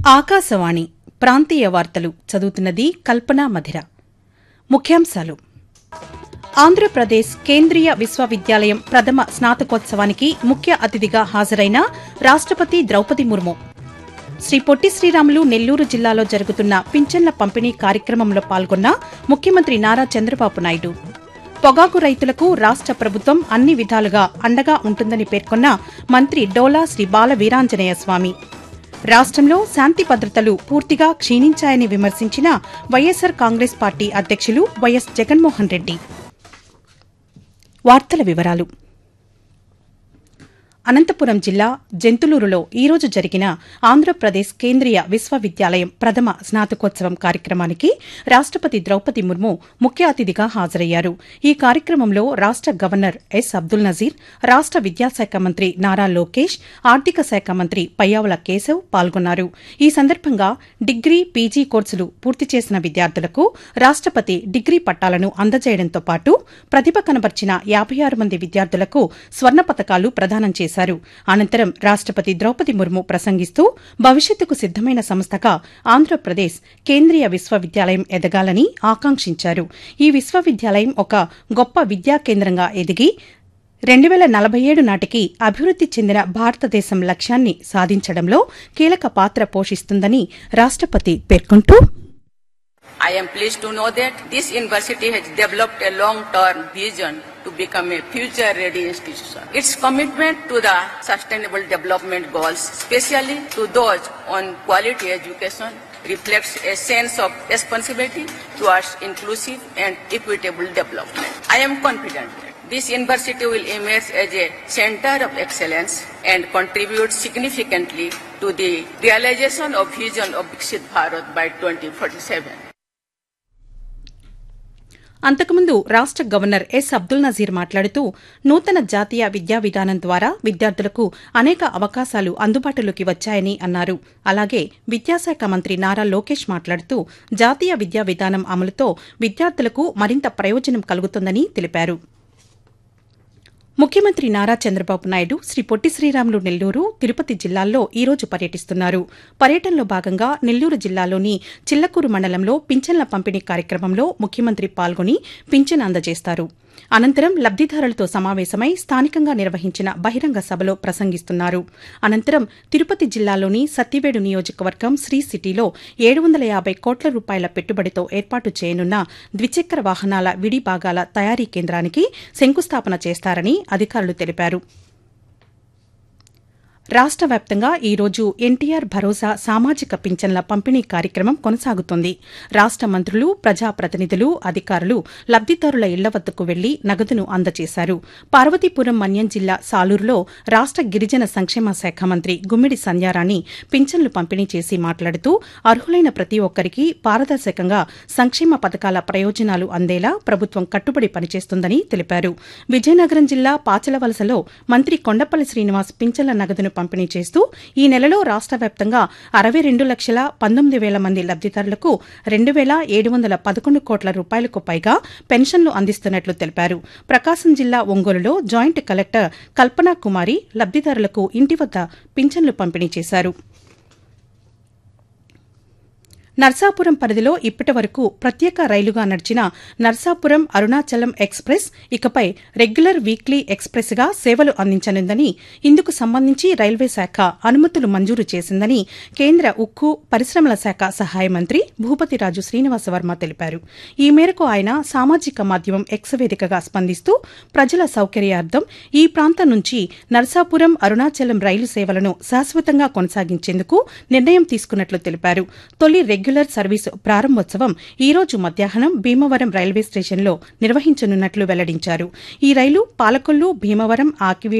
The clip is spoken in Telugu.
ఆకాశవాణి ప్రాంతీయ వార్తలు చదువుతున్నది కల్పన మధిర ముఖ్యాంశాలు ఆంధ్రప్రదేశ్ కేంద్రీయ విశ్వవిద్యాలయం ప్రథమ స్నాతకోత్సవానికి ముఖ్య అతిథిగా హాజరైన రాష్టపతి ద్రౌపది ముర్ము శ్రీ పొట్టి శ్రీరాములు నెల్లూరు జిల్లాలో జరుగుతున్న పింఛన్ల పంపిణీ కార్యక్రమంలో పాల్గొన్న ముఖ్యమంత్రి నారా చంద్రబాబు నాయుడు పొగాకు రైతులకు రాష్ట ప్రభుత్వం అన్ని విధాలుగా అండగా ఉంటుందని పేర్కొన్న మంత్రి డోలా శ్రీ బాల వీరాంజనేయ స్వామి రాష్టంలో శాంతి భద్రతలు పూర్తిగా క్షీణించాయని విమర్శించిన వైఎస్సార్ కాంగ్రెస్ పార్టీ అధ్యక్షులు వైఎస్ జగన్మోహన్ రెడ్డి వార్తల వివరాలు అనంతపురం జిల్లా జంతులూరులో ఈరోజు జరిగిన ఆంధ్రప్రదేశ్ కేంద్రీయ విశ్వవిద్యాలయం ప్రథమ స్నాతకోత్సవం కార్యక్రమానికి రాష్టపతి ద్రౌపది ముర్ము ముఖ్య అతిథిగా హాజరయ్యారు ఈ కార్యక్రమంలో రాష్ట గవర్నర్ ఎస్ అబ్దుల్ నజీర్ రాష్ట విద్యాశాఖ మంత్రి నారా లోకేష్ ఆర్థిక శాఖ మంత్రి పయ్యావుల కేశవ్ పాల్గొన్నారు ఈ సందర్భంగా డిగ్రీ పీజీ కోర్సులు పూర్తి చేసిన విద్యార్థులకు రాష్టపతి డిగ్రీ పట్టాలను అందజేయడంతో పాటు ప్రతిభ కనబర్చిన యాబై ఆరు మంది విద్యార్థులకు స్వర్ణ పతకాలు ప్రదానం చేశారు అనంతరం రాష్టపతి ద్రౌపది ముర్ము ప్రసంగిస్తూ భవిష్యత్తుకు సిద్దమైన సంస్థగా ఆంధ్రప్రదేశ్ కేంద్రీయ విశ్వవిద్యాలయం ఎదగాలని ఆకాంక్షించారు ఈ విశ్వవిద్యాలయం ఒక గొప్ప విద్యా కేంద్రంగా ఎదిగి రెండు వేల నలభై ఏడు నాటికి అభివృద్ది చెందిన భారతదేశం లక్ష్యాన్ని సాధించడంలో కీలక పాత్ర పోషిస్తుందని రాష్టపతి పేర్కొంటూ I am pleased to know that this university has developed a long-term vision to become a future-ready institution. Its commitment to the sustainable development goals, especially to those on quality education, reflects a sense of responsibility towards inclusive and equitable development. I am confident that this university will emerge as a center of excellence and contribute significantly to the realization of vision of Viksit Bharat by 2047. అంతకుముందు రాష్ట గవర్నర్ ఎస్ అబ్దుల్ నజీర్ మాట్లాడుతూ నూతన జాతీయ విద్యా విధానం ద్వారా విద్యార్థులకు అనేక అవకాశాలు అందుబాటులోకి వచ్చాయని అన్నారు అలాగే విద్యాశాఖ మంత్రి నారా లోకేష్ మాట్లాడుతూ జాతీయ విద్యా విధానం అమలుతో విద్యార్థులకు మరింత ప్రయోజనం కలుగుతుందని తెలిపారు ముఖ్యమంత్రి నారా చంద్రబాబు నాయుడు శ్రీ పొట్టి శ్రీరాములు నెల్లూరు తిరుపతి జిల్లాల్లో ఈ రోజు పర్యటిస్తున్నారు పర్యటనలో భాగంగా నెల్లూరు జిల్లాలోని చిల్లకూరు మండలంలో పింఛన్ల పంపిణీ కార్యక్రమంలో ముఖ్యమంత్రి పాల్గొని పింఛన్ అందజేస్తారు అనంతరం లబ్దిదారులతో సమావేశమై స్థానికంగా నిర్వహించిన బహిరంగ సభలో ప్రసంగిస్తున్నారు అనంతరం తిరుపతి జిల్లాలోని సత్తివేడు నియోజకవర్గం శ్రీ సిటీలో ఏడు వందల యాభై కోట్ల రూపాయల పెట్టుబడితో ఏర్పాటు చేయనున్న ద్విచక్ర వాహనాల విడి భాగాల తయారీ కేంద్రానికి శంకుస్థాపన చేస్తారని అధికారులు తెలిపారు రాష్ట వ్యాప్తంగా ఈ రోజు ఎన్టీఆర్ భరోసా సామాజిక పింఛన్ల పంపిణీ కార్యక్రమం కొనసాగుతోంది రాష్ట మంత్రులు ప్రజాప్రతినిధులు అధికారులు లబ్దిదారుల ఇళ్ల వద్దకు వెళ్లి నగదును అందజేశారు పార్వతీపురం మన్యం జిల్లా సాలూరులో రాష్ట గిరిజన సంక్షేమ శాఖ మంత్రి గుమ్మిడి సంధ్యారాణి పింఛన్లు పంపిణీ చేసి మాట్లాడుతూ అర్హులైన ప్రతి ఒక్కరికి పారదర్శకంగా సంక్షేమ పథకాల ప్రయోజనాలు అందేలా ప్రభుత్వం కట్టుబడి పనిచేస్తుందని తెలిపారు విజయనగరం జిల్లా పాచలవలసలో మంత్రి కొండపల్లి శ్రీనివాస్ పింఛన్ల నగదును పంపిణీ చేస్తూ ఈ నెలలో రాష్ట వ్యాప్తంగా అరవై రెండు లక్షల పంతొమ్మిది వేల మంది లబ్దిదారులకు రెండు వేల ఏడు వందల పదకొండు కోట్ల రూపాయలకు పైగా పెన్షన్లు అందిస్తున్నట్లు తెలిపారు ప్రకాశం జిల్లా ఒంగోలులో జాయింట్ కలెక్టర్ కల్పనా కుమారి లబ్దిదారులకు ఇంటి వద్ద పింఛన్లు పంపిణీ చేశారు నర్సాపురం పరిధిలో ఇప్పటి వరకు ప్రత్యేక రైలుగా నడిచిన నర్సాపురం అరుణాచలం ఎక్స్ప్రెస్ ఇకపై రెగ్యులర్ వీక్లీ ఎక్స్ప్రెస్ గా సేవలు అందించనుందని ఇందుకు సంబంధించి రైల్వే శాఖ అనుమతులు మంజూరు చేసిందని కేంద్ర ఉక్కు పరిశ్రమల శాఖ సహాయ మంత్రి భూపతిరాజు శ్రీనివాసవర్మ తెలిపారు ఈ మేరకు ఆయన సామాజిక మాధ్యమం ఎక్స్ వేదికగా స్పందిస్తూ ప్రజల సౌకర్యార్థం ఈ ప్రాంతం నుంచి నర్సాపురం అరుణాచలం రైలు సేవలను శాశ్వతంగా కొనసాగించేందుకు నిర్ణయం తీసుకున్నట్లు తెలిపారు తొలి రెగ్యులర్ సర్వీసు ప్రారంభోత్సవం ఈ రోజు మధ్యాహ్నం భీమవరం రైల్వే స్టేషన్లో నిర్వహించనున్నట్లు వెల్లడించారు ఈ రైలు పాలకొల్లు భీమవరం ఆకివీ